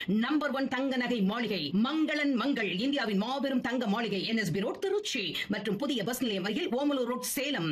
number one தங்க நகை மாளிகை மங்களன் மங்கள் இந்தியாவின் மாபெரும் தங்க மாளிகை என்எஸ்பி ரோட் திருச்சி மற்றும் புதிய பஸ் நிலையம் அருகில் ஓமலூர் ரோட் சேலம்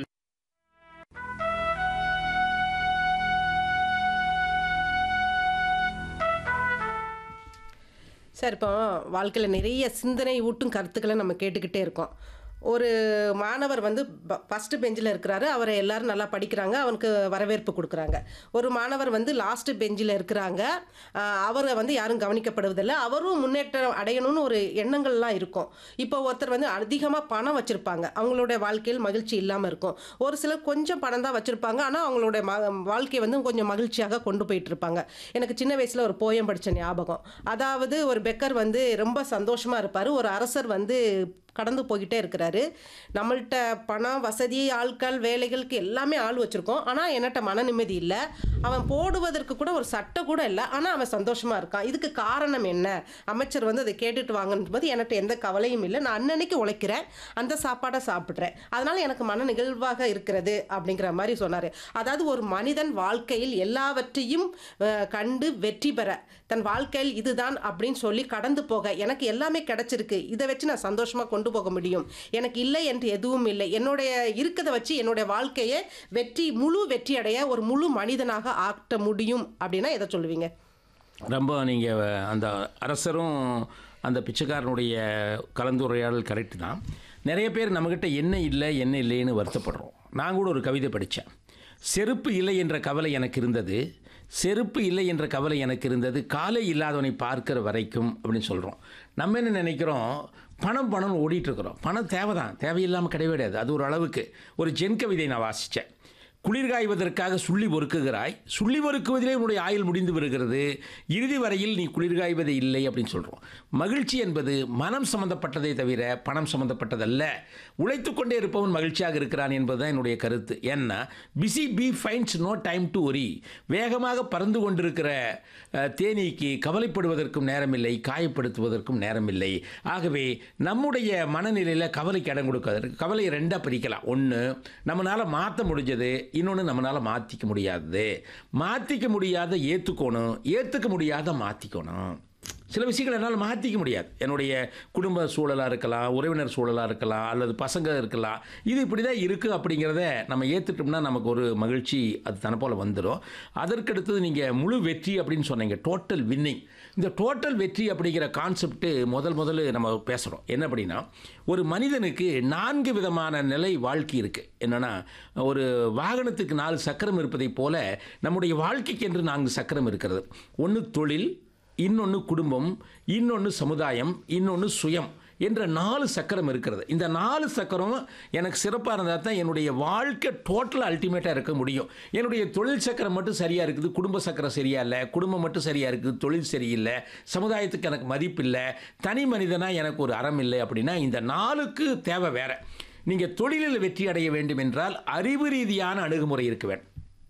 சார் இப்போ வாழ்க்கையில் நிறைய சிந்தனை ஊட்டும் கருத்துக்களை நம்ம கேட்டுக்கிட்டே இருக்கோம் ஒரு மாணவர் வந்து ஃபஸ்ட்டு பெஞ்சில் இருக்கிறாரு அவரை எல்லாரும் நல்லா படிக்கிறாங்க அவனுக்கு வரவேற்பு கொடுக்குறாங்க ஒரு மாணவர் வந்து லாஸ்ட்டு பெஞ்சில் இருக்கிறாங்க ஆஹ் அவரை வந்து யாரும் கவனிக்கப்படுவதில்லை அவரும் முன்னேற்றம் அடையணும்னு ஒரு எண்ணங்கள்லாம் இருக்கும் இப்போ ஒருத்தர் வந்து அதிகமாக பணம் வச்சுருப்பாங்க அவங்களுடைய வாழ்க்கையில் மகிழ்ச்சி இல்லாமல் இருக்கும் ஒரு சிலர் கொஞ்சம் பணம் தான் வச்சுருப்பாங்க ஆனால் அவங்களுடைய ம வாழ்க்கையை வந்து கொஞ்சம் மகிழ்ச்சியாக கொண்டு போயிட்டு இருப்பாங்க எனக்கு சின்ன வயசில் ஒரு போயம் படித்த ஞாபகம் அதாவது ஒரு பெக்கர் வந்து ரொம்ப சந்தோஷமாக இருப்பார் ஒரு அரசர் வந்து கடந்து போய்கிட்டே இருக்கிறாரு நம்மள்கிட்ட பணம் வசதி ஆட்கள் வேலைகளுக்கு எல்லாமே ஆள் வச்சுருக்கோம் ஆனால் என்னட்ட மன நிம்மதி இல்லை அவன் போடுவதற்கு கூட ஒரு சட்டை கூட இல்லை ஆனால் அவன் சந்தோஷமாக இருக்கான் இதுக்கு காரணம் என்ன அமைச்சர் வந்து அதை கேட்டுட்டு வாங்கன்னு போது என்கிட்ட எந்த கவலையும் இல்லை நான் அன்னன்னைக்கு உழைக்கிறேன் அந்த சாப்பாடை சாப்பிட்றேன் அதனால் எனக்கு மன நிகழ்வாக இருக்கிறது அப்படிங்கிற மாதிரி சொன்னார் அதாவது ஒரு மனிதன் வாழ்க்கையில் எல்லாவற்றையும் அஹ், கண்டு வெற்றி பெற தன் வாழ்க்கையில் இதுதான் அப்படின்னு சொல்லி கடந்து போக எனக்கு எல்லாமே கிடைச்சிருக்கு இதை வச்சு நான் சந்தோஷமாக கொண்டு போக முடியும் எனக்கு இல்லை என்று எதுவும் இல்லை என்னுடைய இருக்கதை வச்சு என்னுடைய வாழ்க்கையை வெற்றி முழு வெற்றி அடைய ஒரு முழு மனிதனாக ஆக்க முடியும் அப்படின்னா எதை சொல்லுவீங்க ரொம்ப நீங்கள் அந்த அரசரும் அந்த பிச்சைக்காரனுடைய கலந்துரையாடல் கரெக்டு தான் நிறைய பேர் நம்மக்கிட்ட என்ன இல்லை என்ன இல்லைன்னு வருத்தப்படுறோம் நான் கூட ஒரு கவிதை படித்தேன் செருப்பு இல்லை என்ற கவலை எனக்கு இருந்தது செருப்பு இல்லை என்ற கவலை எனக்கு இருந்தது காலை இல்லாதவனை பார்க்கிற வரைக்கும் அப்படின்னு சொல்கிறோம் நம்ம என்ன நினைக்கிறோம் பணம் பணம் ஓடிட்டுருக்குறோம் பணம் தேவை தான் தேவையில்லாமல் கிடையவே கிடையாது அது ஒரு அளவுக்கு ஒரு ஜென் கவிதை நான் வாசித்தேன் குளிர் காய்வதற்காக சுள்ளி பொறுக்குகிறாய் சுள்ளி பொறுக்குவதிலே உன்னுடைய ஆயுள் முடிந்து வருகிறது இறுதி வரையில் நீ குளிர் காய்வதே இல்லை அப்படின்னு சொல்கிறோம் மகிழ்ச்சி என்பது மனம் சம்பந்தப்பட்டதை தவிர பணம் சம்பந்தப்பட்டதல்ல உழைத்து கொண்டே இருப்பவன் மகிழ்ச்சியாக இருக்கிறான் என்பதுதான் என்னுடைய கருத்து ஏன்னா busy be fine no time to worry வேகமாக பறந்து கொண்டிருக்கிற அஹ், தேனீக்கு கவலைப்படுவதற்கும் நேரமில்லை காயப்படுத்துவதற்கும் நேரமில்லை ஆகவே நம்முடைய மனநிலையில் கவலைக்கு இடம் கொடுக்காது கவலையை ரெண்டாக பிரிக்கலாம் ஒன்று நம்மளால் மாற்ற முடிஞ்சது இன்னொன்று நம்மளால் மாற்றிக்க முடியாதது மாற்றிக்க முடியாத ஏற்றுக்கணும் ஏற்றுக்க முடியாத மாற்றிக்கணும் சில விஷயங்கள் என்னால் மாற்றிக்க முடியாது என்னுடைய குடும்ப சூழலாக இருக்கலாம் உறவினர் சூழலாக இருக்கலாம் அல்லது பசங்க இருக்கலாம் இது இப்படி தான் இருக்குது அப்படிங்கிறத நம்ம ஏற்றுட்டோம்னா நமக்கு ஒரு மகிழ்ச்சி அது தன போல் வந்துடும் அதற்கடுத்தது நீங்கள் முழு வெற்றி அப்படின்னு சொன்னீங்க டோட்டல் வின்னிங் இந்த டோட்டல் வெற்றி அப்படிங்கிற கான்செப்ட்டு முதல் முதல்ல நம்ம பேசுகிறோம் என்ன அப்படின்னா ஒரு மனிதனுக்கு நான்கு விதமான நிலை வாழ்க்கை இருக்குது என்னென்னா ஒரு வாகனத்துக்கு நாலு சக்கரம் இருப்பதைப் போல நம்முடைய வாழ்க்கைக்கு என்று நான்கு சக்கரம் இருக்கிறது ஒன்று தொழில் இன்னொன்று குடும்பம் இன்னொன்று சமுதாயம் இன்னொன்று சுயம் என்ற நாலு சக்கரம் இருக்கிறது இந்த நாலு சக்கரம் எனக்கு சிறப்பாக இருந்தால் தான் என்னுடைய வாழ்க்கை டோட்டலாக அல்டிமேட்டாக இருக்க முடியும் என்னுடைய தொழில் சக்கரம் மட்டும் சரியாக இருக்குது குடும்ப சக்கரம் சரியா இல்லை குடும்பம் மட்டும் சரியாக இருக்குது தொழில் சரியில்லை சமுதாயத்துக்கு எனக்கு மதிப்பு இல்லை தனி மனிதனாக எனக்கு ஒரு அறம் இல்லை அப்படின்னா இந்த நாலுக்கு தேவை வேற நீங்கள் தொழிலில் வெற்றி அடைய வேண்டும் என்றால் அறிவு ரீதியான அணுகுமுறை இருக்க வேண்டும்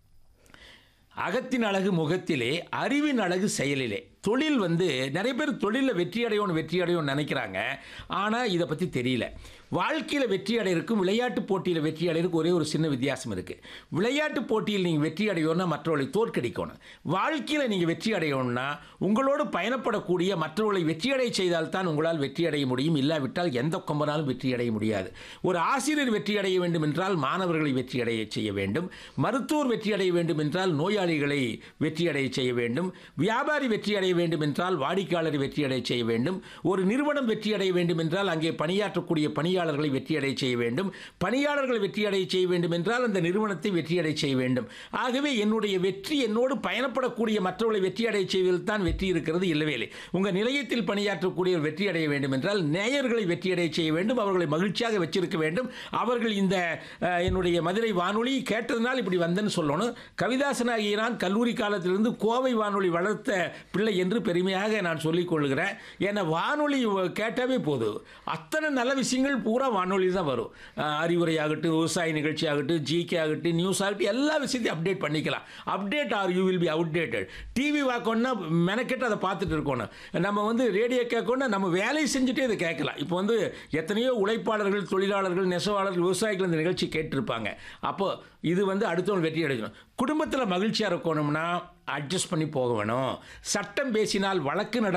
அகத்தின் அழகு முகத்திலே அறிவின் அழகு செயலிலே தொழில் வந்து நிறைய பேர் தொழிலில் வெற்றி அடையணும் வெற்றி அடையணும்னு நினைக்கிறாங்க ஆனால் இதை பற்றி தெரியல வாழ்க்கையில் வெற்றி அடையிறதுக்கும் விளையாட்டு போட்டியில் வெற்றி அடையிறதுக்கு ஒரே ஒரு சின்ன வித்தியாசம் இருக்குது விளையாட்டு போட்டியில் நீங்கள் வெற்றி அடையணும்னா மற்றவர்களை தோற்கடிக்கணும் வாழ்க்கையில் நீங்கள் வெற்றி அடையணும்னா உங்களோடு பயணப்படக்கூடிய மற்றவர்களை வெற்றி அடைய செய்தால்தான் உங்களால் வெற்றி அடைய முடியும் இல்லாவிட்டால் எந்த கொம்பனாலும் வெற்றி அடைய முடியாது ஒரு ஆசிரியர் வெற்றி அடைய வேண்டும் என்றால் மாணவர்களை வெற்றி அடைய செய்ய வேண்டும் மருத்துவர் வெற்றி அடைய வேண்டும் என்றால் நோயாளிகளை வெற்றி அடைய செய்ய வேண்டும் வியாபாரி வெற்றி அடைய வேண்டும் என்றால் வாடிக்கையாளரை வெற்றி அடைய செய்ய வேண்டும் ஒரு நிறுவனம் வெற்றி அடைய வேண்டும் என்றால் அங்கே பணியாற்றக்கூடிய பணியாளர்களை வெற்றி அடைய செய்ய வேண்டும் பணியாளர்களை வெற்றி அடைய செய்ய வேண்டும் என்றால் அந்த நிறுவனத்தை வெற்றி அடைய செய்ய வேண்டும் ஆகவே என்னுடைய வெற்றி என்னோடு பயணப்படக்கூடிய மற்றவர்களை வெற்றி அடைய செய்வதில் தான் வெற்றி இருக்கிறது இல்லவே இல்லை உங்கள் நிலையத்தில் பணியாற்றக்கூடிய வெற்றி அடைய வேண்டும் என்றால் நேயர்களை வெற்றி அடைய செய்ய வேண்டும் அவர்களை மகிழ்ச்சியாக வச்சிருக்க வேண்டும் அவர்கள் இந்த அஹ், என்னுடைய மதுரை வானொலி கேட்டதுனால் இப்படி வந்தேன்னு சொல்லணும் கவிதாசனாகிய நான் கல்லூரி காலத்திலிருந்து கோவை வானொலி வளர்த்த பிள்ளை என்று பெருமையாக நான் சொல்லிக் கொள்கிறேன் ஏன்னா வானொலி வ- கேட்டாவே போதும் அத்தனை நல்ல விஷயங்கள் பூரா வானொலி தான் வரும் அஹ், அறிவுரையாகட்டும் விவசாய நிகழ்ச்சி ஆகட்டும் ஜிகே ஆகட்டும் நியூஸ் ஆகட்டும் எல்லா விஷயத்தையும் அப்டேட் பண்ணிக்கலாம் update or you will be outdated TV பார்க்கணும்னா மெனக்கெட்டு அதை பார்த்துட்டு இருக்கணும் நம்ம வந்து ரேடியோ கேட்கணும்னா நம்ம வேலையை செஞ்சுட்டே இதை கேட்கலாம் இப்போ வந்து எத்தனையோ உழைப்பாளர்கள் தொழிலாளர்கள் நெசவாளர்கள் விவசாயிகள் இந்த நிகழ்ச்சி கேட்டிருப்பாங்க அப்போ இது வந்து அடுத்தவங்க வெற்றி அடையணும் குடும்பத்தில் மகிழ்ச்சியாக இருக்கணும்னா அட்ஜஸ்ட் பண்ணி போக வேணும் சட்டம் பேசினால் வழக்கு நட